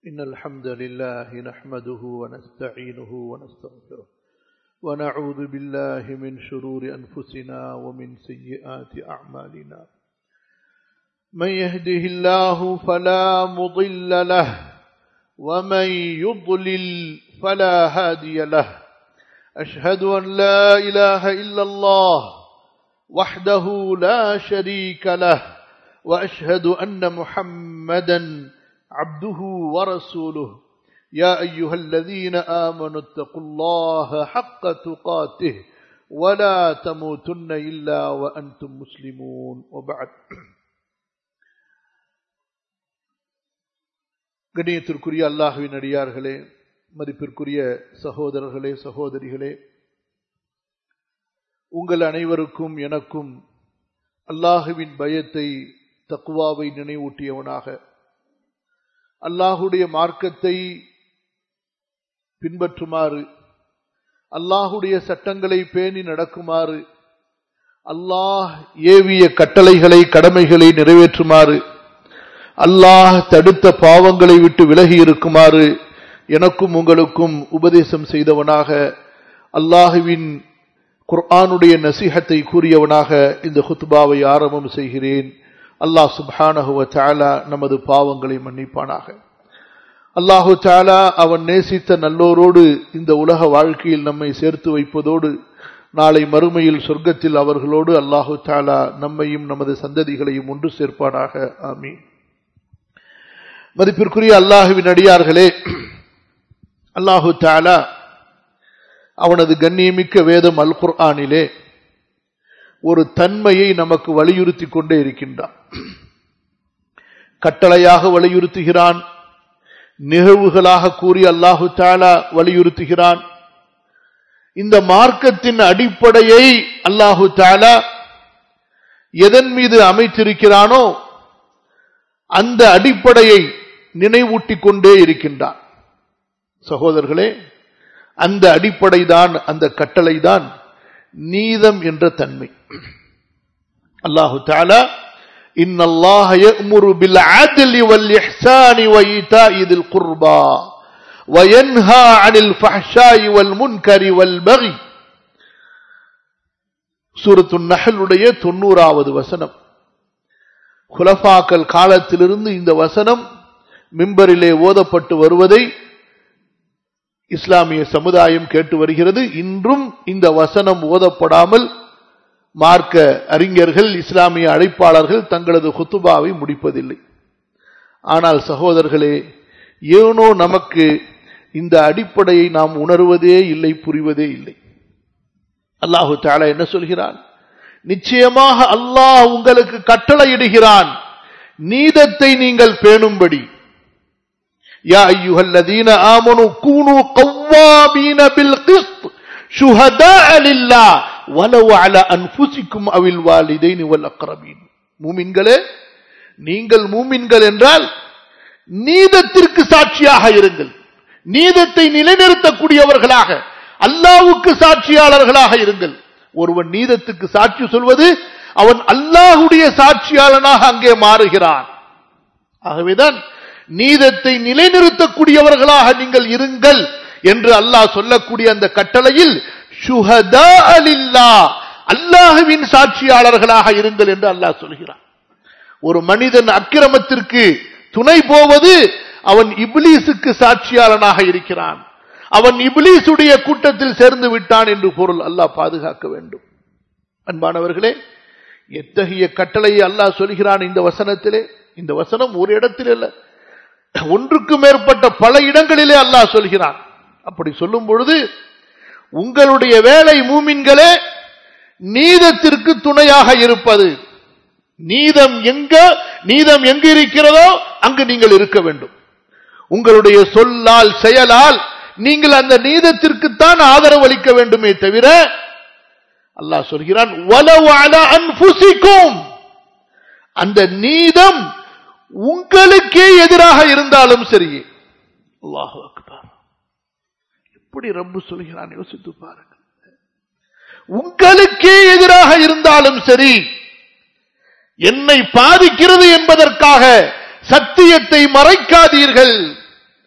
إن الحمد لله نحمده ونستعينه ونستغفره ونعوذ بالله من شرور أنفسنا ومن سيئات أعمالنا من يهده الله فلا مضل له ومن يضلل فلا هادي له أشهد أن لا إله إلا الله وحده لا شريك له وأشهد أن محمدا عبده ورسوله يا أيها الذين آمنوا اتقوا الله حق تقاته ولا تموتن إلا وأنتم مسلمون وبعد கண்ணியத்திற்குரிய அல்லாஹுவின் அடியார்களே மதிப்பிற்குரிய சகோதரர்களே சகோதரிகளே உங்கள் அனைவருக்கும் எனக்கும் அல்லாஹுவின் பயத்தை தக்குவாவை நினைவூட்டியவனாக அல்லாஹுடைய மார்க்கத்தை பின்பற்றுமாறு அல்லாஹுடைய சட்டங்களை பேணி நடக்குமாறு அல்லாஹ் ஏவிய கட்டளைகளை கடமைகளை நிறைவேற்றுமாறு அல்லாஹ் தடுத்த பாவங்களை விட்டு விலகி இருக்குமாறு எனக்கும் உங்களுக்கும் உபதேசம் செய்தவனாக அல்லாஹுவின் குர்ஆனுடைய நசிஹத்தை கூறியவனாக இந்த ஹுத்பாவை ஆரம்பம் செய்கிறேன் அல்லாஹ் சுப்ஹானஹுவ சாலா நமது பாவங்களை மன்னிப்பானாக அல்லாஹு சாலா அவன் நேசித்த நல்லோரோடு இந்த உலக வாழ்க்கையில் நம்மை சேர்த்து வைப்பதோடு நாளை மறுமையில் சொர்க்கத்தில் அவர்களோடு அல்லாஹு சாலா நம்மையும் நமது சந்ததிகளையும் ஒன்று சேர்ப்பானாக ஆமீன் மதிப்பிற்குரிய அல்லாஹுவின் அடியார்களே அல்லாஹு தாலா அவனது கண்ணியமிக்க வேதம் அல் குர்ஆனிலே ஒரு தன்மையை நமக்கு வலியுறுத்தி கொண்டே இருக்கின்றான் கட்டளையாக வலியுறுத்துகிறான் நிகழ்வுகளாக கூறி அல்லாஹு தாலா வலியுறுத்துகிறான் இந்த மார்க்கத்தின் அடிப்படையை அல்லாஹு தாலா எதன் மீது அமைத்திருக்கிறானோ அந்த அடிப்படையை நினைவூட்டிக் கொண்டே இருக்கின்றான் சகோதரர்களே அந்த அடிப்படை தான் அந்த கட்டளை தான் நீதம் என்ற தன்மை அல்லாஹு தாலா إن الله يأمر بالعدل والإحسان وإيتاء ذي القربى وينهى عن الفحشاء والمنكر والبغي சூரத்து நஹலுடைய தொண்ணூறாவது வசனம் குலஃபாக்கள் காலத்திலிருந்து இந்த வசனம் மிம்பரிலே ஓதப்பட்டு வருவதை இஸ்லாமிய சமுதாயம் கேட்டு வருகிறது இன்றும் இந்த வசனம் ஓதப்படாமல் மார்க்க அறிஞர்கள் இஸ்லாமிய அழைப்பாளர்கள் தங்களது குத்துபாவை முடிப்பதில்லை ஆனால் சகோதரர்களே ஏனோ நமக்கு இந்த அடிப்படையை நாம் உணர்வதே இல்லை புரிவதே இல்லை அல்லாஹு தாலா என்ன சொல்கிறான் நிச்சயமாக அல்லாஹ் உங்களுக்கு கட்டளையிடுகிறான் நீதத்தை நீங்கள் பேணும்படி يا أيها الذين آمنوا كونوا قوامين بالقسط شهداء لله ولو على أنفسكم أو الوالدين والأقربين மூமின்களே நீங்கள் மூமின்கள் என்றால் நீதத்திற்கு சாட்சியாக இருங்கள் நீதத்தை நிலைநிறுத்தக்கூடியவர்களாக அல்லாவுக்கு சாட்சியாளர்களாக இருங்கள் ஒருவன் நீதத்துக்கு சாட்சி சொல்வது அவன் அல்லாஹுடைய சாட்சியாளனாக அங்கே மாறுகிறான் ஆகவேதான் நீதத்தை நிலைநிறுத்தக்கூடியவர்களாக நீங்கள் இருங்கள் என்று அல்லாஹ் சொல்லக்கூடிய அந்த கட்டளையில் சுஹதா அலில்லா அல்லாஹுவின் சாட்சியாளர்களாக இருங்கள் என்று அல்லாஹ் சொல்கிறான் ஒரு மனிதன் அக்கிரமத்திற்கு துணை போவது அவன் இப்லீஸுக்கு சாட்சியாளனாக இருக்கிறான் அவன் இப்லீசுடைய கூட்டத்தில் சேர்ந்து விட்டான் என்று பொருள் அல்லாஹ் பாதுகாக்க வேண்டும் அன்பானவர்களே எத்தகைய கட்டளையை அல்லாஹ் சொல்கிறான் இந்த வசனத்திலே இந்த வசனம் ஒரு இடத்தில் இல்லை ஒன்றுக்கு மேற்பட்ட பல இடங்களிலே அல்லாஹ் சொல்கிறான் அப்படி சொல்லும் பொழுது உங்களுடைய வேலை மூமின்களே நீதத்திற்கு துணையாக இருப்பது நீதம் எங்க நீதம் எங்கு இருக்கிறதோ அங்கு நீங்கள் இருக்க வேண்டும் உங்களுடைய சொல்லால் செயலால் நீங்கள் அந்த நீதத்திற்குத்தான் ஆதரவு அளிக்க வேண்டுமே தவிர அல்லாஹ் சொல்கிறான் அந்த நீதம் உங்களுக்கே எதிராக இருந்தாலும் சரி அல்லாஹு அக்பர் எப்படி ரப்பு சொல்கிறான் யோசித்து பாருங்கள் உங்களுக்கே எதிராக இருந்தாலும் சரி என்னை பாதிக்கிறது என்பதற்காக சத்தியத்தை மறைக்காதீர்கள்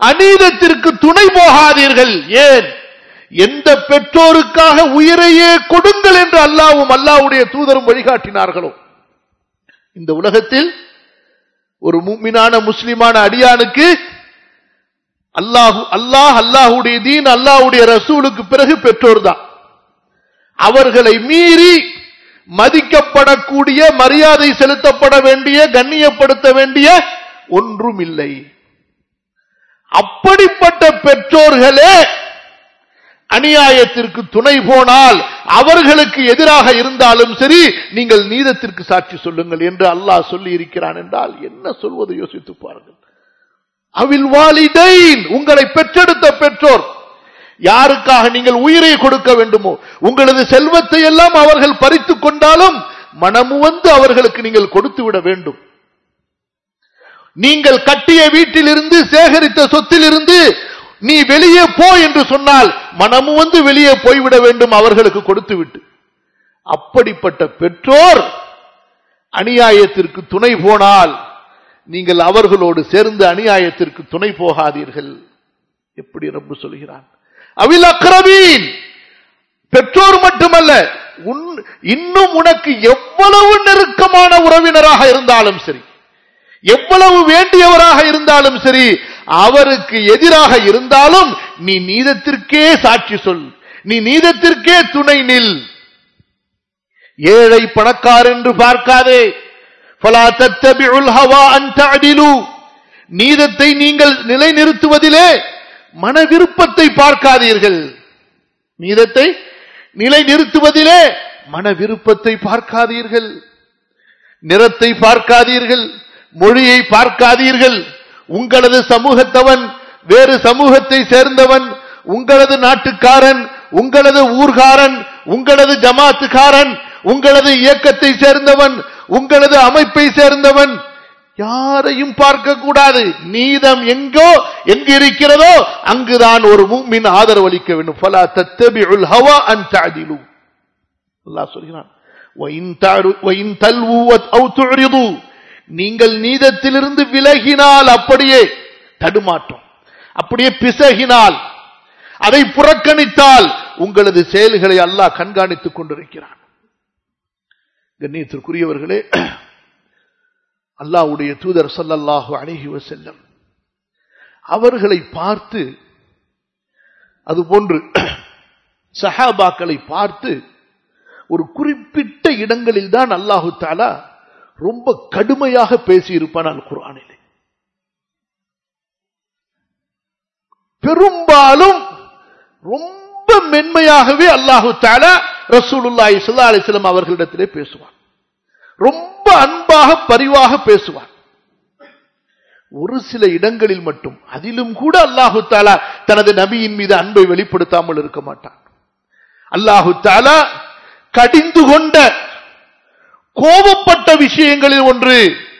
அநீதத்திற்கு துணை போகாதீர்கள் ஏன் எந்த பெற்றோருக்காக உயிரையே கொடுங்கள் என்று அல்லாவும் அல்லாவுடைய தூதரும் வழிகாட்டினார்களோ இந்த உலகத்தில் ஒரு முக்மினான முஸ்லிமான அடியானுக்கு அல்லாஹு அல்லாஹ் அல்லாஹுடைய தீன் அல்லாஹுடைய ரசூலுக்கு பிறகு பெற்றோர் தான் அவர்களை மீறி மதிக்கப்படக்கூடிய மரியாதை செலுத்தப்பட வேண்டிய கண்ணியப்படுத்த வேண்டிய ஒன்றும் இல்லை அப்படிப்பட்ட பெற்றோர்களே அநியாயத்திற்கு துணை போனால் அவர்களுக்கு எதிராக இருந்தாலும் சரி நீங்கள் நீதத்திற்கு சாட்சி சொல்லுங்கள் என்று அல்லாஹ் சொல்லி இருக்கிறான் என்றால் என்ன சொல்வது யோசித்து பாருங்கள் அவில் வாலிதைன் உங்களை பெற்றெடுத்த பெற்றோர் யாருக்காக நீங்கள் உயிரை கொடுக்க வேண்டுமோ உங்களது செல்வத்தை எல்லாம் அவர்கள் பறித்துக் கொண்டாலும் மனமு வந்து அவர்களுக்கு நீங்கள் கொடுத்து விட வேண்டும் நீங்கள் கட்டிய வீட்டிலிருந்து சேகரித்த சொத்திலிருந்து நீ வெளியே போ என்று சொன்னால் மனமு வந்து வெளியே போய்விட வேண்டும் அவர்களுக்கு கொடுத்து விட்டு அப்படிப்பட்ட பெற்றோர் அநியாயத்திற்கு துணை போனால் நீங்கள் அவர்களோடு சேர்ந்து அநியாயத்திற்கு துணை போகாதீர்கள் எப்படி ரப்பு சொல்கிறான் அவில் அக்ரமீன் பெற்றோர் மட்டுமல்ல இன்னும் உனக்கு எவ்வளவு நெருக்கமான உறவினராக இருந்தாலும் சரி எவ்வளவு வேண்டியவராக இருந்தாலும் சரி அவருக்கு எதிராக இருந்தாலும் நீ நீதத்திற்கே சாட்சி சொல் நீ நீதத்திற்கே துணை நில் ஏழை பணக்கார் என்று பார்க்காதே நீதத்தை நீங்கள் நிலைநிறுத்துவதிலே மன விருப்பத்தை பார்க்காதீர்கள் நீதத்தை நிலை நிறுத்துவதிலே மன விருப்பத்தை பார்க்காதீர்கள் நிறத்தை பார்க்காதீர்கள் மொழியை பார்க்காதீர்கள் உங்களது சமூகத்தவன் வேறு சமூகத்தை சேர்ந்தவன் உங்களது நாட்டுக்காரன் உங்களது ஊர்காரன் உங்களது ஜமாத்துக்காரன் உங்களது இயக்கத்தை சேர்ந்தவன் உங்களது அமைப்பை சேர்ந்தவன் யாரையும் பார்க்க கூடாது நீதம் எங்கோ எங்கு இருக்கிறதோ அங்குதான் ஒரு மூமின் ஆதரவு அளிக்க வேண்டும் ஃபலா தத்தபிஉல் ஹவா அன் தஅதிலு அல்லாஹ் சொல்கிறான் وَإِن تَعْرُ- وَإِن تَلْوُوا أَوْ تُعْرِضُوا நீங்கள் நீதத்திலிருந்து விலகினால் அப்படியே தடுமாற்றம் அப்படியே பிசகினால் அதை புறக்கணித்தால் உங்களது செயல்களை அல்லாஹ் கண்காணித்துக் கொண்டிருக்கிறான் கண்ணியத்திற்குரியவர்களே அல்லாஹ்வுடைய தூதர் ஸல்லல்லாஹு அலைஹி வஸல்லம் அவர்களை பார்த்து அதுபோன்று சஹாபாக்களை பார்த்து ஒரு குறிப்பிட்ட இடங்களில் தான் அல்லாஹு தாலா ரொம்ப கடுமையாக பேசியிருப்பான் அல் குர்ஆனிலே பெரும்பாலும் ரொம்ப மென்மையாகவே அல்லாஹு தாலா ரசூலுல்லாஹி ஸல்லல்லாஹு அலைஹி வஸல்லம் அவர்களிடத்திலே பேசுவான் ரொம்ப அன்பாக பரிவாக பேசுவான் ஒரு சில இடங்களில் மட்டும் அதிலும் கூட அல்லாஹு தாலா தனது நபியின் மீது அன்பை வெளிப்படுத்தாமல் இருக்க மாட்டான் அல்லாஹு தாலா கடிந்து கொண்ட கோபப்பட்ட விஷயங்களில் ஒன்று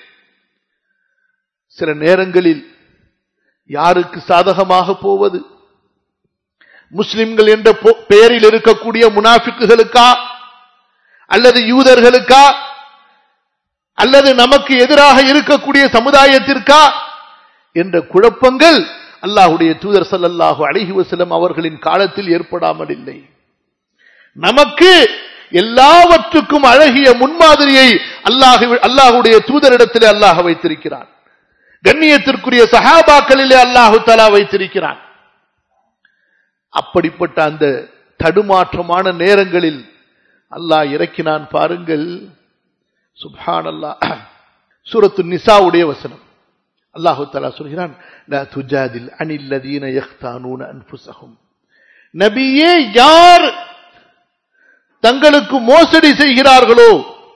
சில நேரங்களில் யாருக்கு சாதகமாக போவது முஸ்லிம்கள் என்ற பொ- பெயரில் இருக்கக்கூடிய முனாஃபிக்குகளுக்கா அல்லது யூதர்களுக்கா அல்லது நமக்கு எதிராக இருக்கக்கூடிய சமுதாயத்திற்கா என்ற குழப்பங்கள் அல்லாஹுடைய தூதர் ஸல்லல்லாஹு அலைஹி வஸல்லம் அவர்களின் காலத்தில் ஏற்படாமல் இல்லை நமக்கு எல்லாவற்றுக்கும் அழகிய முன்மாதிரியை அல்லாஹு அல்லாஹுடைய தூதரிடத்திலே அல்லாஹ் வைத்திருக்கிறான் கண்ணியத்திற்குரிய சஹாபாக்களிலே அல்லாஹு தலா வைத்திருக்கிறான் அப்படிப்பட்ட அந்த தடுமாற்றமான நேரங்களில் அல்லாஹ் இறக்கினான் பாருங்கள் சுப்ஹான் அல்லாஹ் சூரத்து நிசாவுடைய வசனம் அல்லாஹு தலா சொல்கிறான் லா துஜாதில் அனில் லதீன யஹ்தானூன அன்ஃபுஸஹும் நபியே யார் தங்களுக்கு மோசடி செய்கிறார்களோ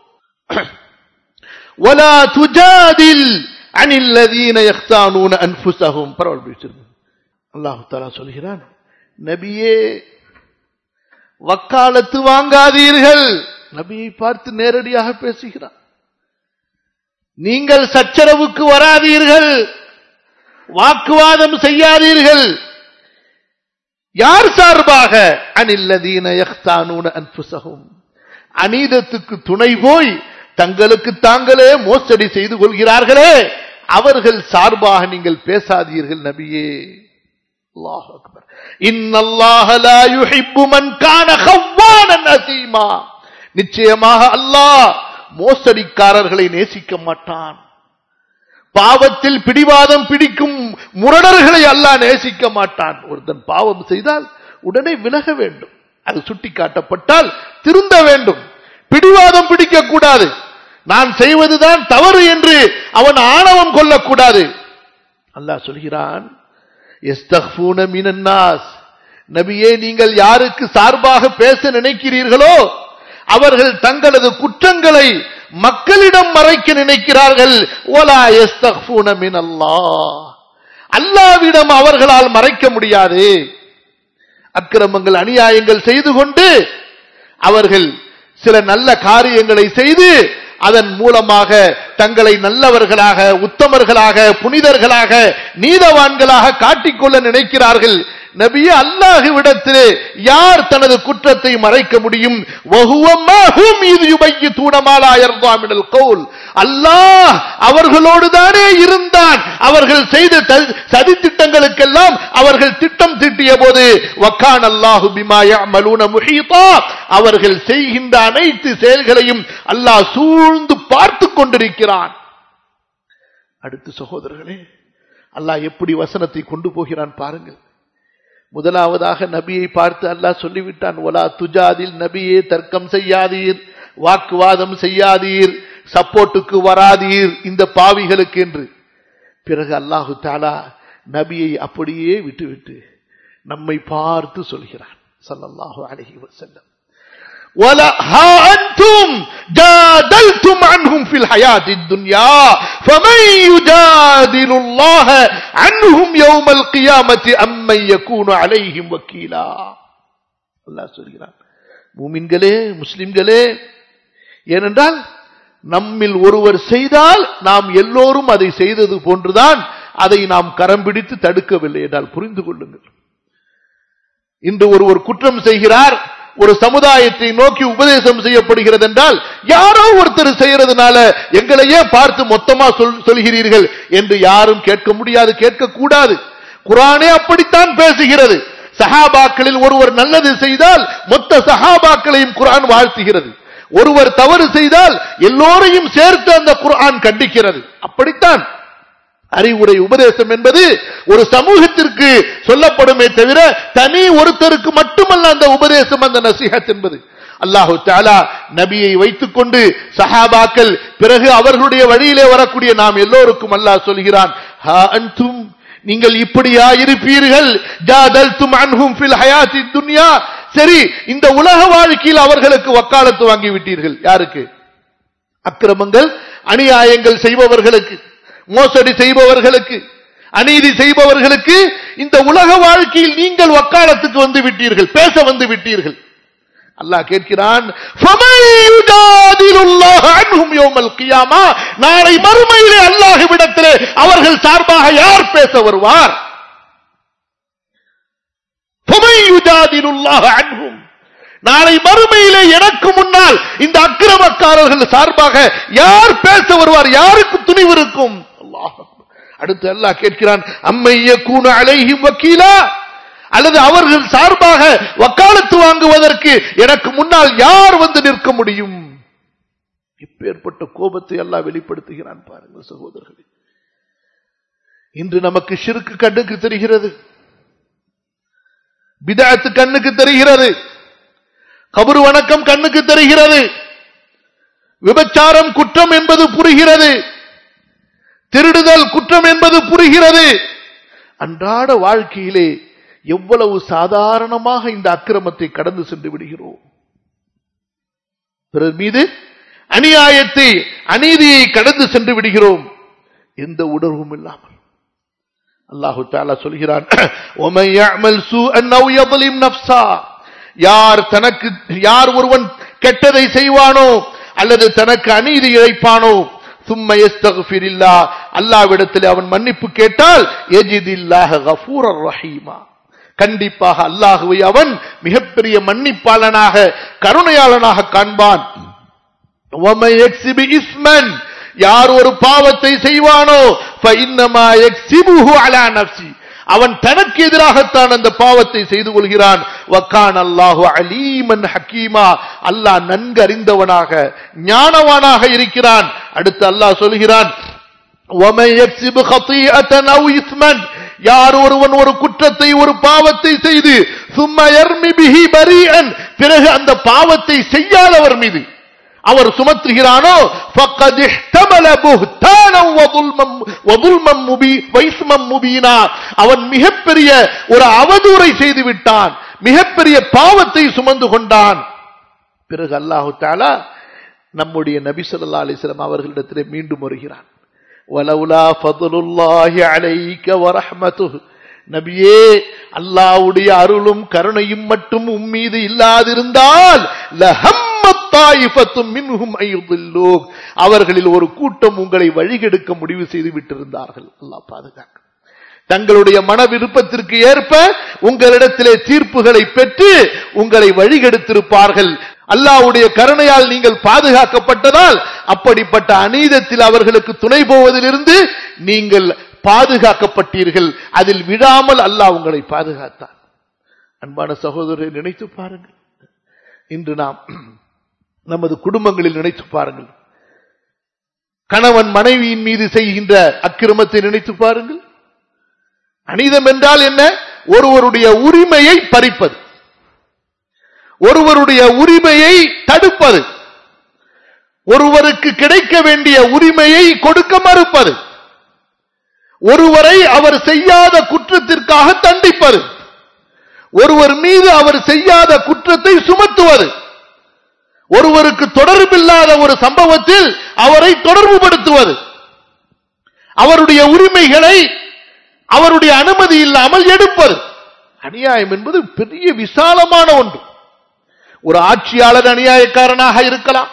ولا تجادل عن الذين يختانون انفسهم பரவாயில்ல பேசிருங்க அல்லாஹ் தஆலா சொல்கிறான் நபியே வக்காலத்து வாங்காதீர்கள் நபியை பார்த்து நேரடியாக பேசுகிறான் நீங்கள் சச்சரவுக்கு வராதீர்கள் வாக்குவாதம் செய்யாதீர்கள் யார் சார்பாக அனில்லதீன யஹ்தானூன அன்ஃபுஸஹும் அநீதத்துக்கு துணை போய் தங்களுக்கு தாங்களே மோசடி செய்து கொள்கிறார்களே அவர்கள் சார்பாக நீங்கள் பேசாதீர்கள் நபியே அல்லாஹ் அக்பர் இன்னல்லாஹ லா யுஹிப்பு மன் கான ஹவ்வானன் அசீமா நிச்சயமாக அல்லாஹ் மோசடிக்காரர்களை நேசிக்க மாட்டான் பாவத்தில் பிடிவாதம் பிடிக்கும் முரடர்களை அல்லாஹ் நேசிக்க மாட்டான் ஒருத்தன் பாவம் செய்தால் உடனே விலக வேண்டும் அது சுட்டி காட்டப்பட்டால் திருந்த வேண்டும் பிடிவாதம் பிடிக்க கூடாது நான் செய்வதுதான் தவறு என்று அவன் ஆணவம் கொள்ளக்கூடாது அல்லாஹ் சொல்கிறான் எஸ்தக்ஃபூன மினன்னாஸ் நபியே நீங்கள் யாருக்கு சார்பாக பேச நினைக்கிறீர்களோ அவர்கள் தங்களது குற்றங்களை மக்களிடம் மறைக்க நினைக்கிறார்கள் ஓலா எஸ்தக்ஃபூன மினல்லாஹ் அல்லாவிடம் அவர்களால் மறைக்க முடியாது அக்கிரமங்கள் அநியாயங்கள் செய்து கொண்டு அவர்கள் சில நல்ல காரியங்களை செய்து அதன் மூலமாக தங்களை நல்லவர்களாக உத்தமர்களாக புனிதர்களாக நீதவான்களாக காட்டிக்கொள்ள நினைக்கிறார்கள் நபியே அல்லாஹுவிடத்திலே யார் தனது குற்றத்தை மறைக்க முடியும் அல்லாஹ் அவர்களோடு தானே இருந்தான் அவர்கள் செய்த சதி திட்டங்களுக்கெல்லாம் அவர்கள் திட்டம் தீட்டிய போது வக்கான் அல்லாஹு பிமாய மலூன முஹீதா அவர்கள் செய்கின்ற அனைத்து செயல்களையும் அல்லாஹ் சூழ்ந்து பார்த்து கொண்டிருக்கிறான் அடுத்து சகோதரர்களே அல்லாஹ் எப்படி வசனத்தை கொண்டு போகிறான் பாருங்கள் முதலாவதாக நபியை பார்த்து அல்லாஹ் சொல்லிவிட்டான் ஒலா துஜாதில் நபியே தர்க்கம் செய்யாதீர் வாக்குவாதம் செய்யாதீர் சப்போர்ட்டுக்கு வராதீர் இந்த பாவிகளுக்கு என்று பிறகு அல்லாஹு தாலா நபியை அப்படியே விட்டுவிட்டு நம்மை பார்த்து சொல்கிறான் சல்லல்லாஹு அலஹி வசல்லம் ولا ها أنتم جادلتم عنهم في الحياة الدنيا فمن يجادل الله عنهم يوم القيامة أمن يكون عليهم وكيلا الله சொல்கிறான் மூமின்களே முஸ்லிம்களே ஏனென்றால் நம்மில் ஒருவர் செய்தால் நாம் எல்லோரும் அதை செய்தது போன்றுதான் அதை நாம் கரம் பிடித்து தடுக்கவில்லை என்றால் புரிந்து கொள்ளுங்கள் இன்று ஒருவர் குற்றம் செய்கிறார் ஒரு சமுதாயத்தை நோக்கி உபதேசம் செய்யப்படுகிறது என்றால் யாரோ ஒருத்தர் செய்யறதுனால எங்களையே பார்த்து மொத்தமா சொல்கிறீர்கள் என்று யாரும் கேட்க முடியாது கேட்கக்கூடாது குரானே அப்படித்தான் பேசுகிறது சஹாபாக்களில் ஒருவர் நல்லது செய்தால் மொத்த சஹாபாக்களையும் குரான் வாழ்த்துகிறது ஒருவர் தவறு செய்தால் எல்லோரையும் சேர்த்து அந்த குரான் கண்டிக்கிறது அப்படித்தான் அறிவுரை உபதேசம் என்பது ஒரு சமூகத்திற்கு சொல்லப்படுமே தவிர தனி ஒருத்தருக்கு மட்டுமல்ல அந்த உபதேசம் அந்த நசிஹத் என்பது அல்லாஹு தாலா நபியை வைத்துக் கொண்டு சஹாபாக்கள் பிறகு அவர்களுடைய வழியிலே வரக்கூடிய நாம் எல்லோருக்கும் அல்லாஹ் சொல்கிறான் நீங்கள் இப்படியா இருப்பீர்கள் ஜாதல்தும் அன்ஹும் ஃபில் ஹயாத்தி துன்யா சரி இந்த உலக வாழ்க்கையில் அவர்களுக்கு வக்காலத்து வாங்கி விட்டீர்கள் யாருக்கு அக்கிரமங்கள் அநியாயங்கள் செய்பவர்களுக்கு மோசடி செய்பவர்களுக்கு அநீதி செய்பவர்களுக்கு இந்த உலக வாழ்க்கையில் நீங்கள் வக்காலத்துக்கு வந்து விட்டீர்கள் பேச வந்து விட்டீர்கள் அல்லாஹ் கேட்கிறான் நாளை மறுமையிலே அல்லாஹுவிடத்திலே அவர்கள் சார்பாக யார் பேச வருவார் நாளை மறுமையிலே எனக்கு முன்னால் இந்த அக்கிரமக்காரர்கள் சார்பாக யார் பேச வருவார் யாருக்கு துணிவு இருக்கும் அடுத்து அல்லாஹ் கேட்கிறான் அம்மைய கூண அலைஹிம் வக்கீலா அல்லது அவர்கள் சார்பாக வக்காலத்து வாங்குவதற்கு எனக்கு முன்னால் யார் வந்து நிற்க முடியும் இப்பேற்பட்ட கோபத்தை எல்லாம் வெளிப்படுத்துகிறான் பாருங்கள் சகோதரர்களே இன்று நமக்கு சிறுக்கு கண்ணுக்கு தெரிகிறது பிதாத்து கண்ணுக்கு தெரிகிறது கபரு வணக்கம் கண்ணுக்கு தெரிகிறது விபச்சாரம் குற்றம் என்பது புரிகிறது திருடுதல் குற்றம் என்பது புரிகிறது அன்றாட வாழ்க்கையிலே எவ்வளவு சாதாரணமாக இந்த அக்கிரமத்தை கடந்து சென்று விடுகிறோம் பிறர் மீது அநியாயத்தை அநீதியை கடந்து சென்று விடுகிறோம் எந்த உணர்வும் இல்லாமல் அல்லாஹு தாலா சொல்கிறான் யார் தனக்கு யார் ஒருவன் கெட்டதை செய்வானோ அல்லது தனக்கு அநீதி இழைப்பானோ சும்ம எஸ்தகுஃபிரில்லா அல்லாவிடத்தில் அவன் மன்னிப்பு கேட்டால் எஜிதில்லாஹ கஃபூரர் ரஹீமா கண்டிப்பாக அல்லாஹுவை அவன் மிகப்பெரிய மன்னிப்பாளனாக கருணையாளனாக காண்பான் இஸ்மன் யார் ஒரு பாவத்தை செய்வானோ فإنما يكسبه على نفسه அவன் தனக்கு எதிராகத்தான் அந்த பாவத்தை செய்து கொள்கிறான் வக்கான் அல்லாஹு அலீமன் ஹக்கீமா அல்லாஹ் நன்கு அறிந்தவனாக ஞானவானாக இருக்கிறான் அடுத்து அல்லாஹ் சொல்கிறான் وَمَن يَكْسِبْ خَطِيئَةً أَوْ إِثْمًا யார் ஒருவன் ஒரு குற்றத்தை ஒரு பாவத்தை செய்து சும்மா يَرْمِ بِهِ بَرِيئًا பிறகு அந்த பாவத்தை செய்யாதவர் மீது அவர் சுமத்துகிறானோ فَقَدْ احْتَمَلَ بُهْتَانًا وَظُلْمًا وَظُلْمًا مُبِي- وَإِثْمًا مُبِينًا அவன் மிகப்பெரிய ஒரு அவதூறை செய்து விட்டான் மிகப்பெரிய பாவத்தை சுமந்து கொண்டான் பிறகு அல்லாஹு தாலா நம்முடைய நபி ஸல்லல்லாஹு அலைஹி வஸல்லம் அவர்களிடத்திலே மீண்டும் வருகிறான் வலவுலா ஃபதுலுல்லாஹி அலைக்க வரஹ்மத்துஹு நபியே அல்லாஹ்வுடைய அருளும் கருணையும் மட்டும் உம்மீது இல்லாதிருந்தால் லஹம்மத் தாயிஃபத்தும் மின்ஹும் ஐயுதில்லூக் அவர்களில் ஒரு கூட்டம் உங்களை வழிகெடுக்க முடிவு செய்து விட்டிருந்தார்கள் அல்லாஹ் பாதுகாக்க தங்களுடைய மன விருப்பத்திற்கு ஏற்ப உங்களிடத்திலே தீர்ப்புகளை பெற்று உங்களை வழிகெடுத்திருப்பார்கள் அல்லாஹ்வுடைய கருணையால் நீங்கள் பாதுகாக்கப்பட்டதால் அப்படிப்பட்ட அநீதத்தில் அவர்களுக்கு துணை போவதிலிருந்து நீங்கள் பாதுகாக்கப்பட்டீர்கள் அதில் விடாமல் அல்லாஹ் உங்களை பாதுகாத்தான் அன்பான சகோதரரை நினைத்து பாருங்கள் இன்று நாம் நமது குடும்பங்களில் நினைத்து பாருங்கள் கணவன் மனைவியின் மீது செய்கின்ற அக்கிரமத்தை நினைத்து பாருங்கள் அநீதம் என்றால் என்ன ஒருவருடைய உரிமையை பறிப்பது ஒருவருடைய உரிமையை தடுப்பது ஒருவருக்கு கிடைக்க வேண்டிய உரிமையை கொடுக்க மறுப்பது ஒருவரை அவர் செய்யாத குற்றத்திற்காக தண்டிப்பது ஒருவர் மீது அவர் செய்யாத குற்றத்தை சுமத்துவது ஒருவருக்கு தொடர்பில்லாத ஒரு சம்பவத்தில் அவரை தொடர்புபடுத்துவது அவருடைய உரிமைகளை அவருடைய அனுமதி இல்லாமல் எடுப்பது அநியாயம் என்பது பெரிய விசாலமான ஒன்று ஒரு ஆட்சியாளர் அநியாயக்காரனாக இருக்கலாம்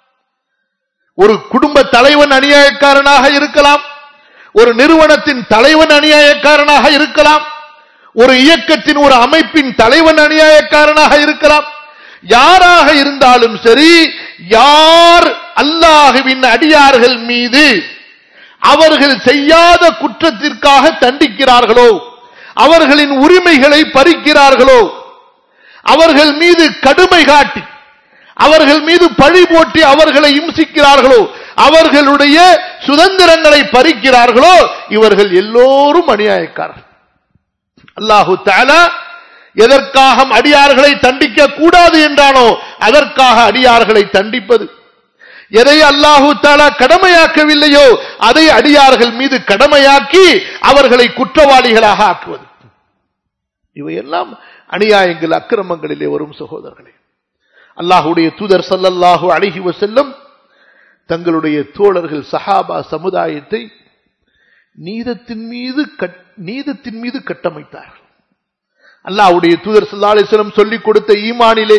ஒரு குடும்ப தலைவன் அநியாயக்காரனாக இருக்கலாம் ஒரு நிறுவனத்தின் தலைவன் அநியாயக்காரனாக இருக்கலாம் ஒரு இயக்கத்தின் ஒரு அமைப்பின் தலைவன் அநியாயக்காரனாக இருக்கலாம் யாராக இருந்தாலும் சரி யார் அல்லாஹுவின் அடியார்கள் மீது அவர்கள் செய்யாத குற்றத்திற்காக தண்டிக்கிறார்களோ அவர்களின் உரிமைகளை பறிக்கிறார்களோ அவர்கள் மீது கடுமை காட்டி அவர்கள் மீது பழி போட்டி அவர்களை இம்சிக்கிறார்களோ அவர்களுடைய சுதந்திரங்களை பறிக்கிறார்களோ இவர்கள் எல்லோரும் அநியாயக்காரர்கள் அல்லாஹு தாலா எதற்காக அடியார்களை தண்டிக்க கூடாது என்றானோ அதற்காக அடியார்களை தண்டிப்பது எதை அல்லாஹு தாலா கடமையாக்கவில்லையோ அதை அடியார்கள் மீது கடமையாக்கி அவர்களை குற்றவாளிகளாக ஆக்குவது இவையெல்லாம் அநியாயங்கள் அக்கிரமங்களிலே வரும் சகோதரர்களே அல்லாஹுடைய தூதர் சல்லல்லாஹு அழகி செல்லும் தங்களுடைய தோழர்கள் சஹாபா சமுதாயத்தை நீதத்தின் மீது கட்- நீதத்தின் மீது கட்டமைத்தார்கள் அல்லாஹ்வுடைய தூதர் சல்லா அலிஸ்லம் சொல்லிக் கொடுத்த ஈமானிலே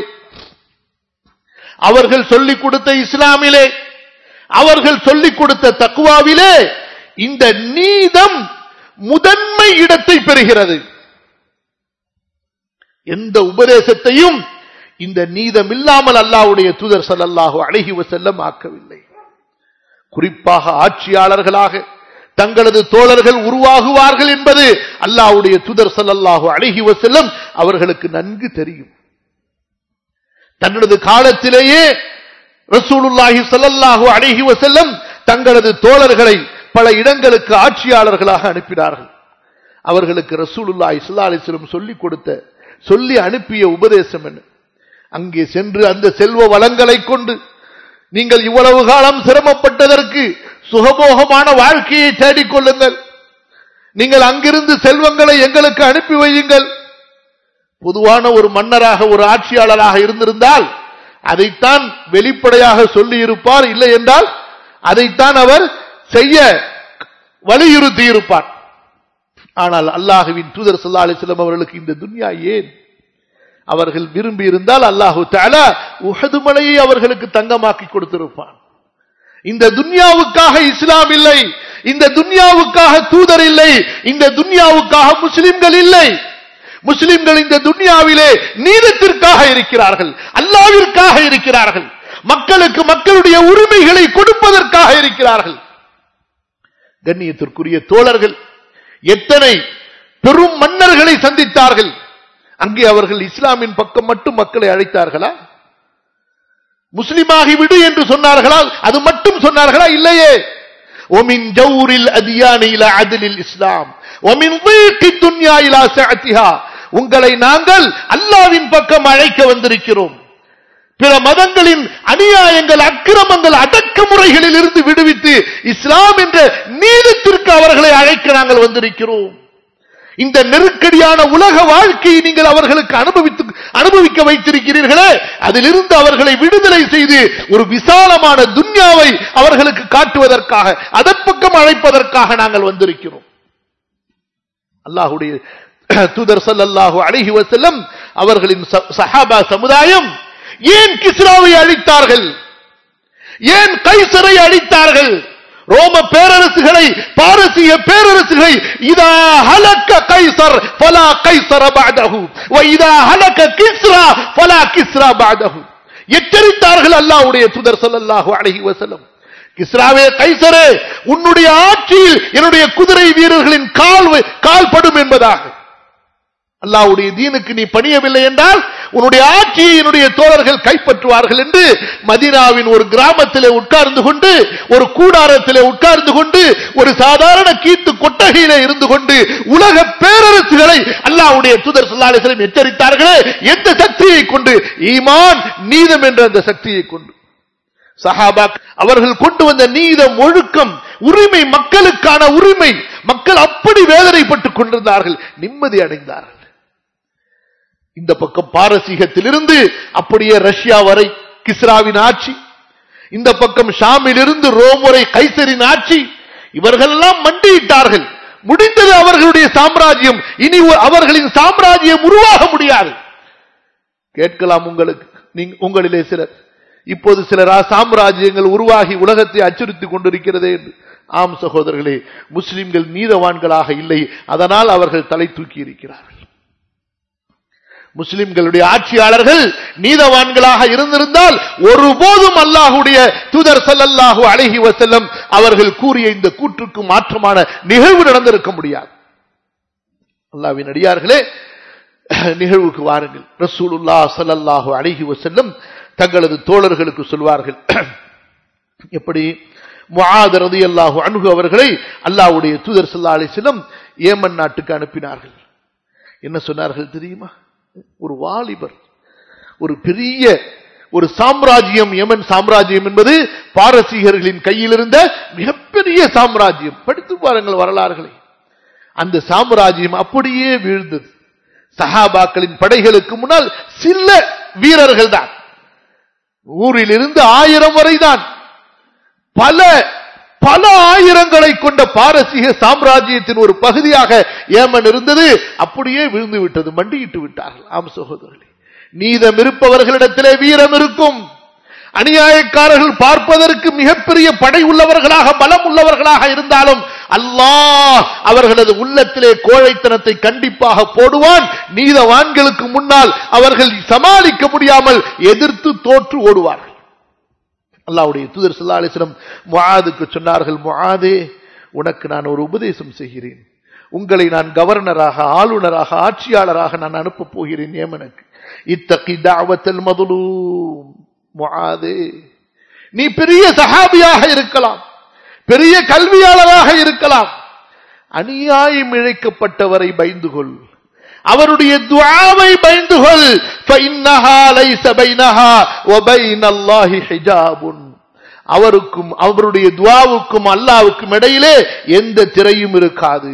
அவர்கள் சொல்லிக் கொடுத்த இஸ்லாமிலே அவர்கள் சொல்லிக் கொடுத்த தக்குவாவிலே இந்த நீதம் முதன்மை இடத்தை பெறுகிறது எந்த உபதேசத்தையும் இந்த நீதம் இல்லாமல் அல்லாஹ்வுடைய தூதர் ஸல்லல்லாஹு அலைஹி வஸல்லம் ஆக்கவில்லை குறிப்பாக ஆட்சியாளர்களாக தங்களது தோழர்கள் உருவாகுவார்கள் என்பது அல்லாஹ்வுடைய தூதர் ஸல்லல்லாஹு அலைஹி வஸல்லம் அவர்களுக்கு நன்கு தெரியும் தங்களது காலத்திலேயே ரசூலுல்லாஹி ஸல்லல்லாஹு அலைஹி வஸல்லம் தங்களது தோழர்களை பல இடங்களுக்கு ஆட்சியாளர்களாக அனுப்பினார்கள் அவர்களுக்கு ரசூலுல்லாஹி ஸல்லல்லாஹு அலைஹி வஸல்லம் சொல்லிக் கொடுத்த சொல்லி அனுப்பிய உபதேசம் என்ன அங்கே சென்று அந்த செல்வ வளங்களை கொண்டு நீங்கள் இவ்வளவு காலம் சிரமப்பட்டதற்கு சுகமோகமான வாழ்க்கையை தேடிக் கொள்ளுங்கள் நீங்கள் அங்கிருந்து செல்வங்களை எங்களுக்கு அனுப்பி வையுங்கள் பொதுவான ஒரு மன்னராக ஒரு ஆட்சியாளராக இருந்திருந்தால் அதைத்தான் வெளிப்படையாக சொல்லி இருப்பார் இல்லை என்றால் அதைத்தான் அவர் செய்ய வலியுறுத்தி இருப்பார் ஆனால் அல்லாஹுவின் தூதர் ஸல்லல்லாஹு அலைஹி வஸல்லம் அவர்களுக்கு இந்த துன்யா ஏன் அவர்கள் விரும்பி இருந்தால் அல்லாஹு தஆலா உஹது மலையை அவர்களுக்கு தங்கமாக்கி கொடுத்திருப்பான் இந்த துன்யாவுக்காக இஸ்லாம் இல்லை இந்த துன்யாவுக்காக தூதர் இல்லை இந்த துன்யாவுக்காக முஸ்லிம்கள் இல்லை முஸ்லிம்கள் இந்த துன்யாவிலே நீதத்திற்காக இருக்கிறார்கள் அல்லாவிற்காக இருக்கிறார்கள் மக்களுக்கு மக்களுடைய உரிமைகளை கொடுப்பதற்காக இருக்கிறார்கள் கண்ணியத்திற்குரிய தோழர்கள் எத்தனை பெரும் மன்னர்களை சந்தித்தார்கள் அங்கே அவர்கள் இஸ்லாமின் பக்கம் மட்டும் மக்களை அழைத்தார்களா முஸ்லிமாகி விடு என்று சொன்னார்களா அது மட்டும் சொன்னார்களா இல்லையே ومن جور الأديان إلى عدل الإسلام ومن ضيق الدنيا إلى سعتها உங்களை நாங்கள் அல்லாவின் பக்கம் அழைக்க வந்திருக்கிறோம் பிற மதங்களின் அநியாயங்கள் அக்கிரமங்கள் அடக்குமுறைகளில் இருந்து விடுவித்து இஸ்லாம் என்ற நீதத்திற்கு அவர்களை அழைக்க நாங்கள் வந்திருக்கிறோம் இந்த நெருக்கடியான உலக வாழ்க்கையை நீங்கள் அவர்களுக்கு அனுபவித்து அனுபவிக்க வைத்திருக்கிறீர்களே அதிலிருந்து அவர்களை விடுதலை செய்து ஒரு விசாலமான துன்யாவை அவர்களுக்கு காட்டுவதற்காக அதன் பக்கம் அழைப்பதற்காக நாங்கள் வந்திருக்கிறோம் அல்லாஹுடைய தூதர் சல்லல்லாஹு அலைஹி வஸல்லம் அவர்களின் ச- சஹாபா சமுதாயம் ஏன் கிஸ்ராவை அழித்தார்கள் ஏன் கைசரை அழித்தார்கள் ரோம பேரரசுகளை பாரசீக பேரரசுகளை இதா ஹலக்க கைசர் ஃபலா கைசர பஅதஹு வ இதா ஹலக்க கிஸ்ரா ஃபலா கிஸ்ரா பஅதஹு எச்சரித்தார்கள் அல்லாஹ்வுடைய தூதர் ஸல்லல்லாஹு அலைஹி வஸல்லம் கிஸ்ராவே கைசரே உன்னுடைய ஆட்சியில் என்னுடைய குதிரை வீரர்களின் கால் வ- கால் படும் என்பதாக அல்லாஹ்வுடைய தீனுக்கு நீ பணியவில்லை என்றால் உன்னுடைய ஆட்சியை என்னுடைய தோழர்கள் கைப்பற்றுவார்கள் என்று மதீனாவின் ஒரு கிராமத்திலே உட்கார்ந்து கொண்டு ஒரு கூடாரத்திலே உட்கார்ந்து கொண்டு ஒரு சாதாரண கீத்து கொட்டகையிலே இருந்து கொண்டு உலக பேரரசுகளை அல்லாஹ்வுடைய தூதர் ஸல்லல்லாஹு அலைஹி வஸல்லம் எச்சரித்தார்களே எந்த சக்தியை கொண்டு ஈமான் நீதம் என்ற அந்த சக்தியை கொண்டு சஹாபா அவர்கள் கொண்டு வந்த நீதம் ஒழுக்கம் உரிமை மக்களுக்கான உரிமை மக்கள் அப்படி வேதனைப்பட்டுக் கொண்டிருந்தார்கள் நிம்மதி அடைந்தார்கள் இந்த பக்கம் பாரசீகத்திலிருந்து அப்படியே ரஷ்யா வரை கிஸ்ராவின் ஆட்சி இந்த பக்கம் ஷாமிலிருந்து ரோம் வரை கைசரின் ஆட்சி இவர்கள் எல்லாம் மண்டியிட்டார்கள் முடிந்தது அவர்களுடைய சாம்ராஜ்யம் இனி ஒ- அவர்களின் சாம்ராஜ்யம் உருவாக முடியாது கேட்கலாம் உங்களுக்கு நீங்க உங்களிலே சிலர் இப்போது சில ரா- சாம்ராஜ்யங்கள் உருவாகி உலகத்தை அச்சுறுத்திக் கொண்டிருக்கிறதே என்று ஆம் சகோதரர்களே முஸ்லிம்கள் நீதவான்களாக இல்லை அதனால் அவர்கள் தலை தூக்கி இருக்கிறார்கள் முஸ்லிம்களுடைய ஆட்சியாளர்கள் நீதவான்களாக இருந்திருந்தால் ஒருபோதும் அல்லாஹுடைய தூதர் ஸல்லல்லாஹு அலைஹி வஸல்லம் அவர்கள் கூறிய இந்த கூற்றுக்கு மாற்றமான நிகழ்வு நடந்திருக்க முடியாது அல்லாஹ்வின் அடியார்களே நிகழ்வுக்கு வாருங்கள் ரசூலுல்லாஹ் ஸல்லல்லாஹு அலைஹி வஸல்லம் தங்களது தோழர்களுக்கு சொல்வார்கள் எப்படி முஆத் ரலியல்லாஹு அன்ஹு அவர்களை அல்லாஹ்வுடைய தூதர் ஸல்லல்லாஹு அலைஹி வஸல்லம் ஏமன் நாட்டுக்கு அனுப்பினார்கள் என்ன சொன்னார்கள் தெரியுமா ஒரு வாலிபர் ஒரு பெரிய ஒரு சாம்ராஜ்யம் யமன் சாம்ராஜ்யம் என்பது பாரசீகர்களின் கையில் இருந்த மிகப்பெரிய சாம்ராஜ்யம் படித்து பாருங்கள் வரலாறுகளை அந்த சாம்ராஜ்யம் அப்படியே வீழ்ந்தது சஹாபாக்களின் படைகளுக்கு முன்னால் சில வீரர்கள் தான் ஊரில் இருந்து ஆயிரம் வரை தான் பல பல ஆயிரங்களை கொண்ட பாரசீக சாம்ராஜ்யத்தின் ஒரு பகுதியாக ஏமன் இருந்தது அப்படியே விழுந்து விட்டது மண்டியிட்டு விட்டார்கள் ஆம் சகோதரர்களே நீதம் இருப்பவர்களிடத்திலே வீரம் இருக்கும் அநியாயக்காரர்கள் பார்ப்பதற்கு மிகப்பெரிய படை உள்ளவர்களாக பலம் உள்ளவர்களாக இருந்தாலும் அல்லாஹ் அவர்களது உள்ளத்திலே கோழைத்தனத்தை கண்டிப்பாக போடுவான் நீதவான்களுக்கு முன்னால் அவர்கள் சமாளிக்க முடியாமல் எதிர்த்து தோற்று ஓடுவார்கள் அல்லாஹ்வுடைய தூதர் ஸல்லல்லாஹு அலைஹி வஸல்லம் முஆதுக்கு சொன்னார்கள் முஆதே உனக்கு நான் ஒரு உபதேசம் செய்கிறேன் உங்களை நான் கவர்னராக ஆளுநராக ஆட்சியாளராக நான் அனுப்பப் போகிறேன் ஏமனுக்கு இத்தகி தாவத்தல் மதுலூம் முஆதே நீ பெரிய சஹாபியாக இருக்கலாம் பெரிய கல்வியாளராக இருக்கலாம் அநியாயம் இழைக்கப்பட்டவரை பயந்து கொள் அவருடைய துஆவை பயந்து கொள் فإنها ليس بينها وبين الله حجاب அவருக்கும் அவருடைய துஆவுக்கும் அல்லாஹ்வுக்கும் இடையிலே எந்த திரையும் இருக்காது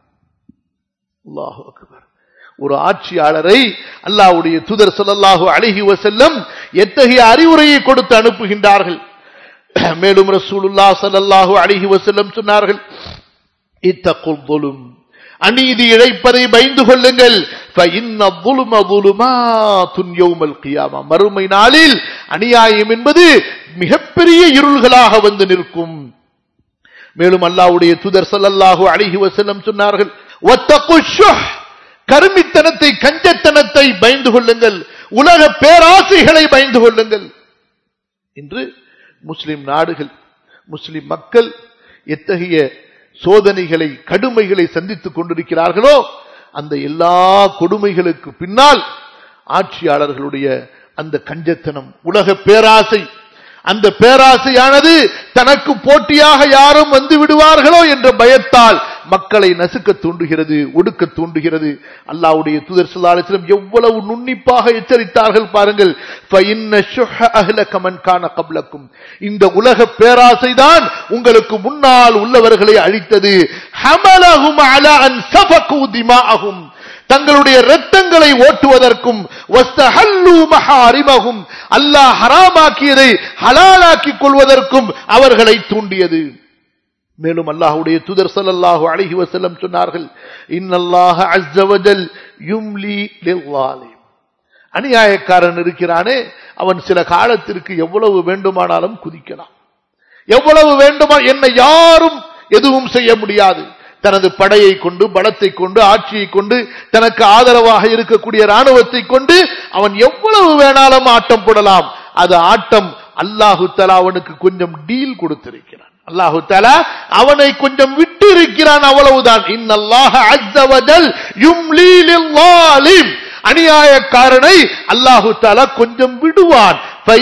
அல்லாஹ் அக்பர் ஒரு ஆட்சியாளரை அல்லாஹ்வுடைய தூதர் ஸல்லல்லாஹு அலைஹி வஸல்லம் எத்தகைய அறிவுரையை கொடுத்து அனுப்புகின்றார்கள் மேலும் ரசூலுல்லாஹ் ஸல்லல்லாஹு அலைஹி வஸல்லம் சொன்னார்கள் இத்தகுல் ظلم அநீதி இழைப்பதை பயந்து கொள்ளுங்கள் فإن الظلم ظلمات يوم القيامة மறுமை நாளில் அநியாயம் என்பது மிகப்பெரிய இருள்களாக வந்து நிற்கும் மேலும் அல்லாஹ்வுடைய தூதர் ஸல்லல்லாஹு அலைஹி வஸல்லம் சொன்னார்கள் வத்தகு ஷுஹ் கருமித்தனத்தை கஞ்சத்தனத்தை பயந்து கொள்ளுங்கள் உலக பேராசைகளை பயந்து கொள்ளுங்கள் இன்று முஸ்லிம் நாடுகள் முஸ்லிம் மக்கள் எத்தகைய சோதனைகளை கடுமைகளை சந்தித்துக் கொண்டிருக்கிறார்களோ அந்த எல்லா கொடுமைகளுக்கு பின்னால் ஆட்சியாளர்களுடைய அந்த கஞ்சத்தனம் உலக பேராசை அந்த பேராசையானது தனக்கு போட்டியாக யாரும் வந்து விடுவார்களோ என்ற பயத்தால் மக்களை நசுக்க தூண்டுகிறது ஒடுக்க தூண்டுகிறது அல்லாவுடைய தூதர் சொல்லாலும் எவ்வளவு நுண்ணிப்பாக எச்சரித்தார்கள் பாருங்கள் கபலக்கும் இந்த உலக பேராசைதான் உங்களுக்கு முன்னால் உள்ளவர்களை அழித்தது தங்களுடைய ரத்தங்களை ஓட்டுவதற்கும் அல்லாஹ் ஹராமாக்கியதை ஹலாலாக்கிக் கொள்வதற்கும் அவர்களை தூண்டியது மேலும் அல்லாஹுடைய துதர் சல்லாஹூ அழகி வசல்லம் சொன்னார்கள் இன்னல்லாஹ அஸ்ஸவஜல் யும்லி லில்வாலிம் அநியாயக்காரன் இருக்கிறானே அவன் சில காலத்திற்கு எவ்வளவு வேண்டுமானாலும் குதிக்கலாம் எவ்வளவு வேண்டுமா என்னை யாரும் எதுவும் செய்ய முடியாது தனது படையை கொண்டு பலத்தை கொண்டு ஆட்சியை கொண்டு தனக்கு ஆதரவாக இருக்கக்கூடிய ராணுவத்தை கொண்டு அவன் எவ்வளவு வேணாலும் ஆட்டம் போடலாம் அது ஆட்டம் அல்லாஹு தலா அவனுக்கு கொஞ்சம் டீல் கொடுத்திருக்கிறான் அல்லாஹு தலா அவனை கொஞ்சம் விட்டு இருக்கிறான் அவ்வளவுதான் இன்னல்லாஹ அஸ்ஸவஜல் யும்லீலில் அநியாயக்காரனை அல்லாஹு தாலா கொஞ்சம் விடுவான்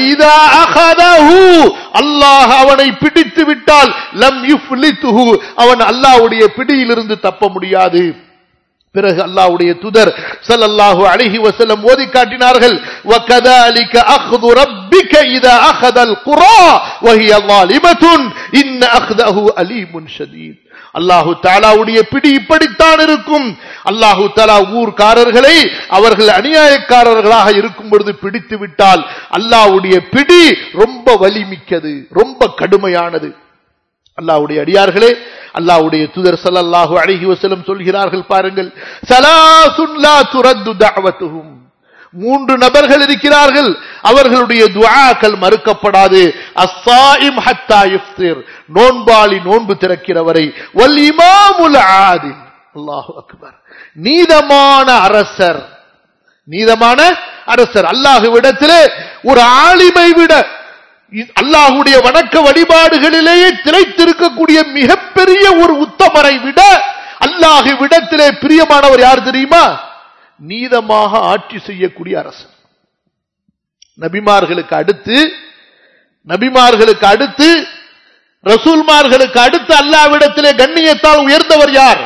அல்லாஹ் அவனை பிடித்து விட்டால் லம் யுஃப்லித்துஹு அவன் அல்லாஹ்வுடைய பிடியிலிருந்து தப்ப முடியாது பிறகு அல்லாஹ்வுடைய துதர் ஸல்லல்லாஹு அலைஹி வஸல்லம் ஓதி காட்டினார்கள் வகதாலிக அக்து ரப்பிக இதா அഖதல் குரா வஹிய ظالمه இன் அக்தஹு அலீமுன் ஷதீத் அல்லாஹு தாலாவுடைய பிடி இப்படித்தான் இருக்கும் அல்லாஹு தாலா ஊர்க்காரர்களை அவர்கள் அநியாயக்காரர்களாக இருக்கும் பொழுது பிடித்து விட்டால் அல்லாஹுடைய பிடி ரொம்ப வலிமிக்கது ரொம்ப கடுமையானது அல்லாஹ்வுடைய அடியார்களே அல்லாஹ்வுடைய தூதர் ஸல்லல்லாஹு அலைஹி வஸல்லம் சொல்கிறார்கள் பாருங்கள் சலாசுன் லா துரத்து தஅவத்துஹும் மூன்று நபர்கள் இருக்கிறார்கள் அவர்களுடைய துஆக்கள் மறுக்கப்படாது அஸ்ஸாயிம் ஹத்தா யுஃப்திர் நோன்பாளி நோன்பு திறக்கிறவரை வல் இமாமுல் ஆதில் அல்லாஹு அக்பர் நீதமான அரசர் நீதமான அரசர் அல்லாஹுவிடத்திலே ஒரு ஆலிமை விட அல்லாஹுடைய வணக்க வழிபாடுகளிலேயே திரைத்திருக்கக்கூடிய மிகப்பெரிய ஒரு உத்தமரை விட அல்லாஹு விடத்திலே பிரியமானவர் யார் தெரியுமா நீதமாக ஆட்சி செய்யக்கூடிய அரசர் நபிமார்களுக்கு அடுத்து நபிமார்களுக்கு அடுத்து ரசூல்மார்களுக்கு அடுத்து அல்லாவிடத்திலே கண்ணியத்தால் உயர்ந்தவர் யார்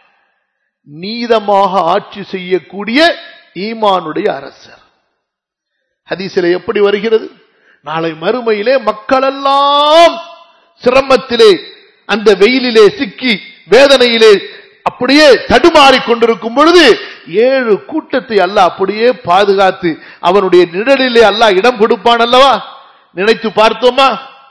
நீதமாக ஆட்சி செய்யக்கூடிய ஈமானுடைய அரசர் ஹதீசிலே எப்படி வருகிறது நாளை மறுமையிலே மக்களெல்லாம் சிரமத்திலே அந்த வெயிலிலே சிக்கி வேதனையிலே அப்படியே தடுமாறி கொண்டிருக்கும் பொழுது ஏழு கூட்டத்தை அல்ல அப்படியே பாதுகாத்து அவனுடைய நிழலிலே அல்ல இடம் கொடுப்பான் அல்லவா நினைத்து பார்த்தோமா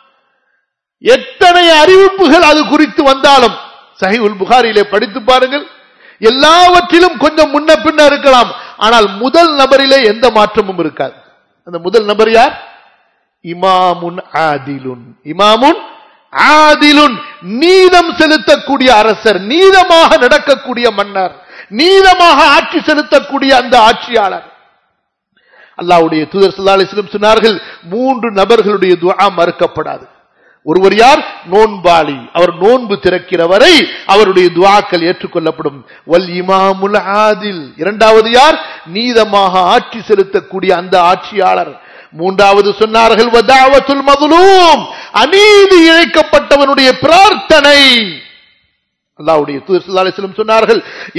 எத்தனை அறிவிப்புகள் அது குறித்து வந்தாலும் சஹிவுல் புகாரிலே படித்து பாருங்கள் எல்லாவற்றிலும் கொஞ்சம் முன்ன பின்ன இருக்கலாம் ஆனால் முதல் நபரிலே எந்த மாற்றமும் இருக்காது அந்த முதல் நபர் யார் இமாமுன் ஆதிலுன் இமாமுன் ஆதிலுன் நீதம் செலுத்தக்கூடிய அரசர் நீதமாக நடக்கக்கூடிய மன்னர் நீதமாக ஆட்சி செலுத்தக்கூடிய அந்த ஆட்சியாளர் அல்லாவுடைய தூதர் சல்லாஹிஸ்லம் சொன்னார்கள் மூன்று நபர்களுடைய துவா மறுக்கப்படாது ஒருவர் யார் நோன்பாளி அவர் நோன்பு திறக்கிறவரை அவருடைய துவாக்கள் ஏற்றுக்கொள்ளப்படும் வல் இமாமுல் ஆதில் இரண்டாவது யார் நீதமாக ஆட்சி செலுத்தக்கூடிய அந்த ஆட்சியாளர் மூன்றாவது சொன்னார்கள் வதாவத்துல் மதுலூம் அநீதி இழைக்கப்பட்டவனுடைய பிரார்த்தனை அல்லாவுடைய தூதர் சொன்னார்கள்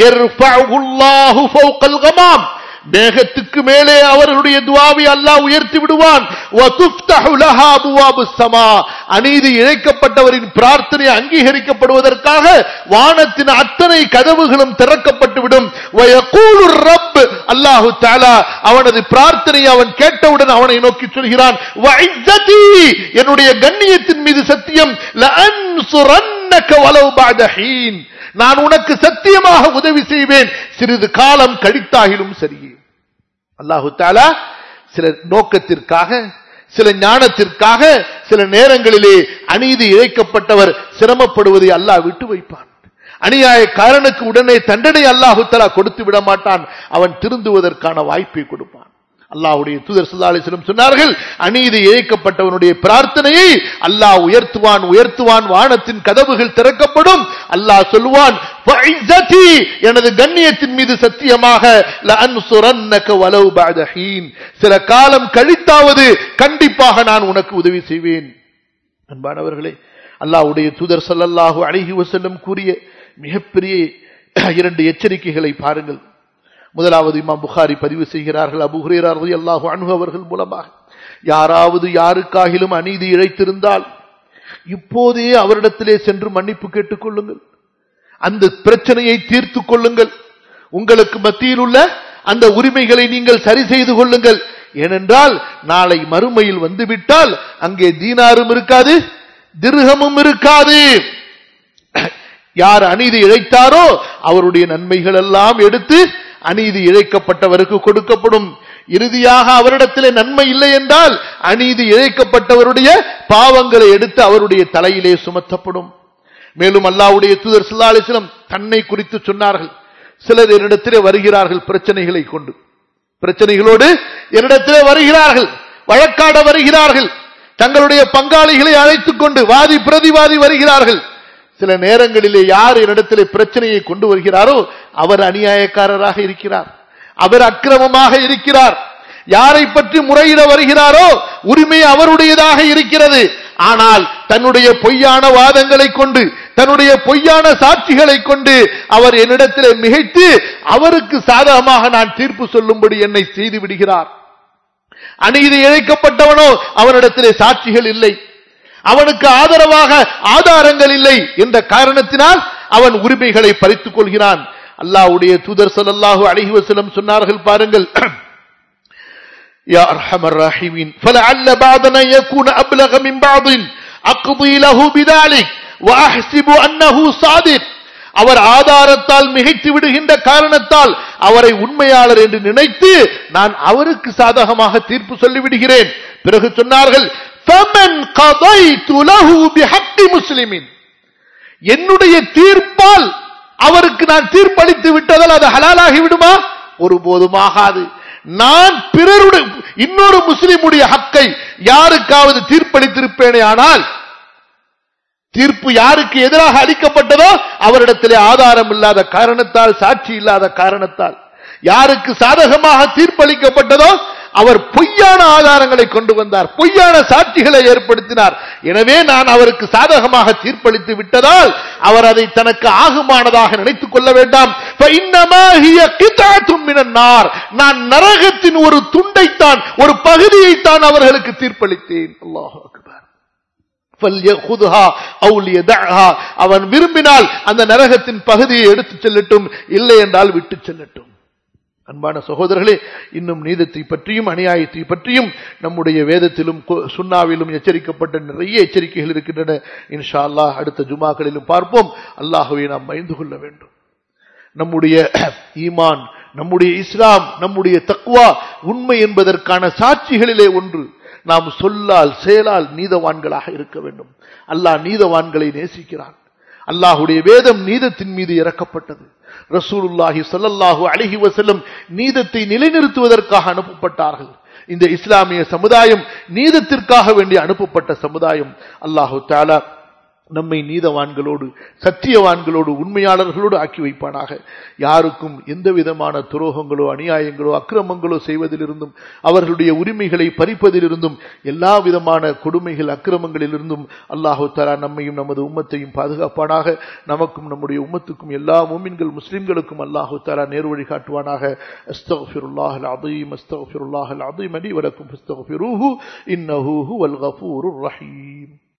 மேகத்துக்கு மேலே அவர்களுடைய துவாவை அல்லாஹ் உயர்த்தி விடுவான் அநீதி இழைக்கப்பட்டவரின் பிரார்த்தனை அங்கீகரிக்கப்படுவதற்காக வானத்தின் அத்தனை கதவுகளும் திறக்கப்பட்டுவிடும் ரப் அல்லாஹு தாலா அவனது பிரார்த்தனை அவன் கேட்டவுடன் அவனை நோக்கி சொல்கிறான் என்னுடைய கண்ணியத்தின் மீது சத்தியம் நான் உனக்கு சத்தியமாக உதவி செய்வேன் சிறிது காலம் கழித்தாகிலும் சரியே அல்லாஹு தாலா சில நோக்கத்திற்காக சில ஞானத்திற்காக சில நேரங்களிலே அநீதி இழைக்கப்பட்டவர் சிரமப்படுவதை அல்லாஹ் விட்டு வைப்பான் அநியாயக்காரனுக்கு உடனே தண்டனை அல்லாஹு தலா கொடுத்து விட மாட்டான் அவன் திருந்துவதற்கான வாய்ப்பை கொடுப்பான் அல்லாஹ்வுடைய தூதர் ஸல்லல்லாஹு அலைஹி வஸல்லம் சொன்னார்கள் அநீதி இழைக்கப்பட்டவனுடைய பிரார்த்தனையை அல்லாஹ் உயர்த்துவான் உயர்த்துவான் வானத்தின் கதவுகள் திறக்கப்படும் அல்லாஹ் சொல்லுவான் "ஃபஇஸ்ஸதி", எனது கண்ணியத்தின் மீது சத்தியமாக லஅன்சுரன்னக வலவ் பஅத ஹீன் சில காலம் கழித்தாவது கண்டிப்பாக நான் உனக்கு உதவி செய்வேன் அன்பானவர்களே அல்லாஹ்வுடைய தூதர் ஸல்லல்லாஹு அலைஹி வஸல்லம் கூறிய மிகப்பெரிய இரண்டு எச்சரிக்கைகளை பாருங்கள் முதலாவது இமாம் புகாரி பதிவு செய்கிறார்கள் அபு ஹுரேரா ரலியல்லாஹு அன்ஹு அவர்கள் மூலமாக யாராவது யாருக்காகிலும் அநீதி இழைத்திருந்தால் இப்போதே அவரிடத்திலே சென்று மன்னிப்பு கேட்டுக் கொள்ளுங்கள் அந்த பிரச்சனையை தீர்த்துக் கொள்ளுங்கள் உங்களுக்கு மத்தியில் உள்ள அந்த உரிமைகளை நீங்கள் சரி செய்து கொள்ளுங்கள் ஏனென்றால் நாளை மறுமையில் வந்துவிட்டால் அங்கே தீனாரும் இருக்காது திருகமும் இருக்காது யார் அநீதி இழைத்தாரோ அவருடைய நன்மைகள் எல்லாம் எடுத்து அநீதி இழைக்கப்பட்டவருக்கு கொடுக்கப்படும் இறுதியாக அவரிடத்திலே நன்மை இல்லை என்றால் அநீதி இழைக்கப்பட்டவருடைய பாவங்களை எடுத்து அவருடைய தலையிலே சுமத்தப்படும் மேலும் அல்லாஹ்வுடைய தூதர் ஸல்லல்லாஹு அலைஹி வஸல்லம் தன்னை குறித்து சொன்னார்கள் சிலர் என்னிடத்திலே வருகிறார்கள் பிரச்சனைகளை கொண்டு பிரச்சனைகளோடு என்னிடத்திலே வருகிறார்கள் வழக்காட வருகிறார்கள் தங்களுடைய பங்காளிகளை அழைத்துக் கொண்டு வாதி பிரதிவாதி வருகிறார்கள் சில நேரங்களிலே யார் என்னிடத்திலே பிரச்சனையை கொண்டு வருகிறாரோ அவர் அநியாயக்காரராக இருக்கிறார் அவர் அக்கிரமமாக இருக்கிறார் யாரை பற்றி முறையிட வருகிறாரோ உரிமை அவருடையதாக இருக்கிறது ஆனால் தன்னுடைய பொய்யான வாதங்களை கொண்டு தன்னுடைய பொய்யான சாட்சிகளை கொண்டு அவர் என்னிடத்திலே மிகைத்து அவருக்கு சாதகமாக நான் தீர்ப்பு சொல்லும்படி என்னை செய்து விடுகிறார் அநீதி இழைக்கப்பட்டவனோ அவனிடத்திலே சாட்சிகள் இல்லை அவனுக்கு ஆதரவாக ஆதாரங்கள் இல்லை என்ற காரணத்தினால் அவன் உரிமைகளை பறித்துக் கொள்கிறான் அல்லாஹ்வுடைய தூதர் ஸல்லல்லாஹு அலைஹி வஸல்லம் சொன்னார்கள் பாருங்கள் يا أرحم الراحمين فلعل بعضنا يكون أبلغ من بعض أقضي له بذلك وأحسب أنه صادق அவர் ஆதாரத்தால் மிகைத்து விடுகின்ற காரணத்தால் அவரை உண்மையாளர் என்று நினைத்து நான் அவருக்கு சாதகமாக தீர்ப்பு சொல்லிவிடுகிறேன் பிறகு சொன்னார்கள் فَمَنْ قَضَيْتُ لَهُ بِحَقِّ مُسْلِمٍ என்னுடைய தீர்ப்பால் அவருக்கு நான் தீர்ப்பளித்து விட்டதால் அது ஹலாலாகி விடுமா ஒருபோதும் ஆகாது நான் பிறருடைய இன்னொரு முஸ்லிமுடைய ஹக்கை யாருக்காவது தீர்ப்பளித்திருப்பேனே ஆனால் தீர்ப்பு யாருக்கு எதிராக அளிக்கப்பட்டதோ அவரிடத்திலே ஆதாரம் இல்லாத காரணத்தால் சாட்சி இல்லாத காரணத்தால் யாருக்கு சாதகமாக தீர்ப்பளிக்கப்பட்டதோ அவர் பொய்யான ஆதாரங்களை கொண்டு வந்தார் பொய்யான சாட்சிகளை ஏற்படுத்தினார் எனவே நான் அவருக்கு சாதகமாக தீர்ப்பளித்து விட்டதால் அவர் அதை தனக்கு ஆகுமானதாக நினைத்துக் கொள்ள வேண்டாம் فَإِنَّمَا هِيَ قِطْعَةٌ مِنَ النَّارِ. நான் நரகத்தின் ஒரு துண்டைத்தான் ஒரு பகுதியைத்தான் அவர்களுக்கு தீர்ப்பளித்தேன் அல்லாஹ் அக்பர் فَلْيَخُذْهَا أَوْ لِيَدَعْهَا. அவன் விரும்பினால் அந்த நரகத்தின் பகுதியை எடுத்துச் செல்லட்டும் இல்லை என்றால் விட்டுச் செல்லட்டும் அன்பான சகோதரர்களே இன்னும் நீதத்தை பற்றியும் அநியாயத்தை பற்றியும் நம்முடைய வேதத்திலும் கு- சுன்னாவிலும் எச்சரிக்கப்பட்ட நிறைய எச்சரிக்கைகள் இருக்கின்றன இன்ஷா அல்லாஹ் அடுத்த ஜுமாக்களிலும் பார்ப்போம் அல்லாஹுவை நாம் பயந்து கொள்ள வேண்டும் நம்முடைய ஈமான் நம்முடைய இஸ்லாம் நம்முடைய தக்வா உண்மை என்பதற்கான சாட்சிகளிலே ஒன்று நாம் சொல்லால் செயலால் நீதவான்களாக இருக்க வேண்டும் அல்லாஹ் நீதவான்களை நேசிக்கிறான் அல்லாஹுடைய வேதம் நீதத்தின் மீது இறக்கப்பட்டது ரசூலுல்லாஹி ஸல்லல்லாஹு அலைஹி வஸல்லம் நீதத்தை நிலைநிறுத்துவதற்காக அனுப்பப்பட்டார்கள் இந்த இஸ்லாமிய சமுதாயம் நீதத்திற்காக வேண்டி அனுப்பப்பட்ட சமுதாயம் அல்லாஹு தஆலா நம்மை நீதவான்களோடு சத்தியவான்களோடு உண்மையாளர்களோடு ஆக்கி வைப்பானாக யாருக்கும் எந்த விதமான துரோகங்களோ அநியாயங்களோ அக்கிரமங்களோ செய்வதிலிருந்தும் அவர்களுடைய உரிமைகளை பறிப்பதிலிருந்தும் எல்லா விதமான கொடுமைகள் அக்கிரமங்களிலிருந்தும் அல்லாஹு தஆலா நம்மையும் நமது உம்மத்தையும் பாதுகாப்பானாக நமக்கும் நம்முடைய உம்மத்துக்கும் எல்லா மூமின்கள் முஸ்லிம்களுக்கும் அல்லாஹு தஆலா நேர்வழி காட்டுவானாக அஸ்தக்ஃபிருல்லாஹல் அஸீம் அஸ்தக்ஃபிருல்லாஹல் அஸீம் அலி வலக்கும் ஃபஸ்தக்ஃபிரூஹு இன்னஹு ஹுவல் கஃபூருர் ரஹீம்